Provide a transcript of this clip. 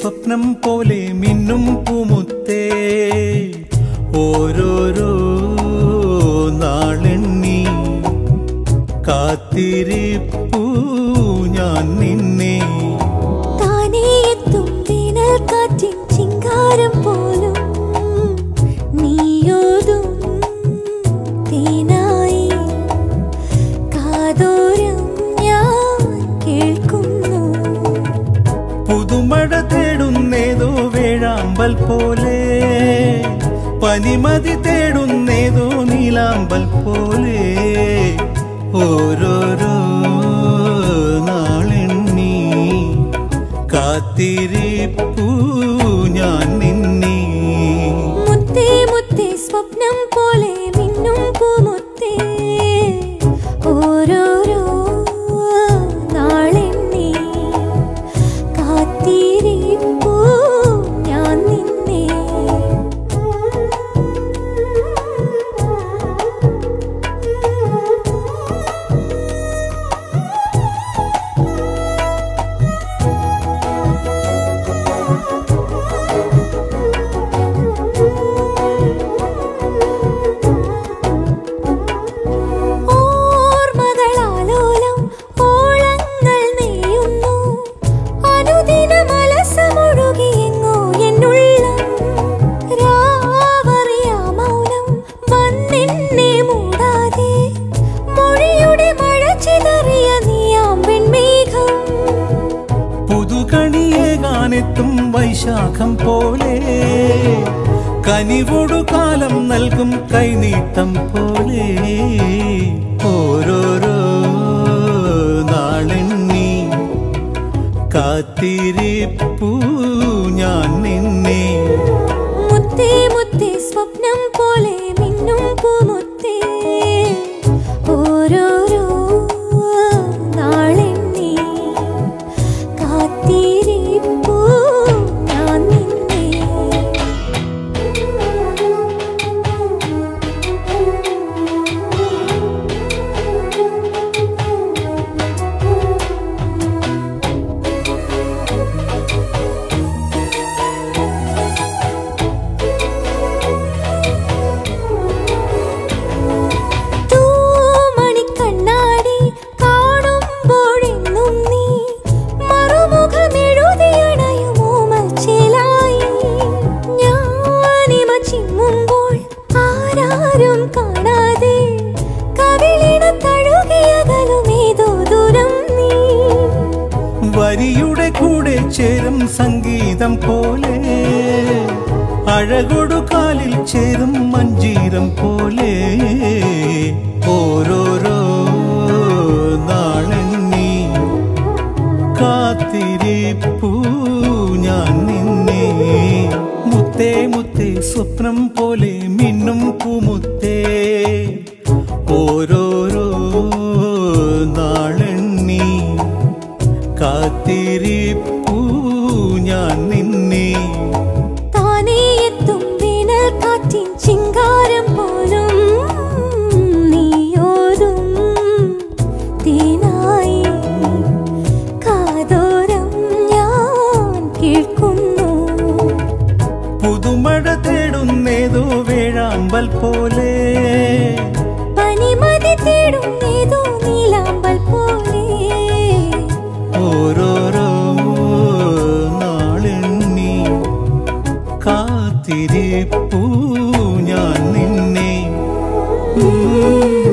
സ്വപ്നം പോലെ മിന്നും പൂമുത്തേ ഓരോരോ നാളെണ്ണി കാത്തിരിപ്പൂ ഞാൻ നിന്നെ താനേ എത്തും വേനൽ കാറ്റിൻ ചിങ്കാരം പോലും നീയോതും തേനായി കാതോരം ഞാൻ കേൾക്കുന്നു പുതുമഴ തേടുന്നേതോ വേഴാമ്പൽ പോലെ പനിമതി തേടുന്നേതോ നീലാമ്പൽ പോലെ ഓരോരോ നാളെണ്ണി കാത്തിരിപ്പൂ ഞാൻ നിന്നെ മുത്തേ മുത്തേ സ്വപ്നം പോലെ മിന്നും പൂമുത്തേ ഓരോരോ നാളെണ്ണി കാത്തിരിപ്പൂ ഞാൻ നിന്നെ ഓർമ്മകളാലോലം ഓളങ്ങൾ നെയ്യുന്നു അനുദിനമലസമൊഴുകിയെങ്ങോ എന്നുള്ളം രാവറിയാ മൗനം വന്നെന്നെ മൂടാതെ മൊഴിയുടെ മഴ ചിതറിയ നീയാം വെൺമേഘം പുതുകണിയെ ഗാനെത്തും വൈശാഖം പോലെ കനിവൊടു കാലം നൽകും കൈനീട്ടം പോലെ ഓരോരോ നാളെണ്ണി കാത്തിരിപ്പൂ ഞാൻ നിന്നെ മുത്തേ മുത്തേ സ്വപ്നം പോലെ മിന്നും പൂമുത്തേ ഓരോരോ നാളെണ്ണി കാത്തിരിപ്പൂ ഞാൻ നിന്നെ തൂമണിക്കണ്ണാടി കാണുമ്പോഴെന്നും നീ മറുമുഖമെഴുതിയണയുമോ മൽച്ചേലായി ഞാനിമ ചിമ്മുമ്പോൾ ആരാരും കാണാതെ കവിളിണ തഴുകിയകലുമേതോ ദൂരം നീ വരിയുടെ കൂടെ ചേരും സംഗീതം പോലെ അഴകൊടു കാലിൽ ചേരും മഞ്ചീരം പോലെ ഓരോരോ നാളെണ്ണി കാത്തിരിപ്പൂ ഞാൻ നിന്നെ മുത്തേ മുത്തേ സ്വപ്നം പോലെ മിന്നും പൂമുത്തേ ഓരോരോ നാളെണ്ണി കാത്തിരിപ്പൂ ഞാൻ നിന്നെ താനേ എത്തും വേനൽ കാറ്റിൻ ചിങ്കാരം പോലും നീയോതും തേനായി കാതോരം ഞാൻ കേൾക്കുന്നു പുതുമഴ തേടുന്നേതോ വേഴാമ്പൽ പോലെ പനിമതി തേടുന്നേതോ നീലാമ്പൽ പോലെ ഓരോരോ നാളെണ്ണി കാത്തിരിപ്പൂ ഞാൻ നിന്നെ ഉം.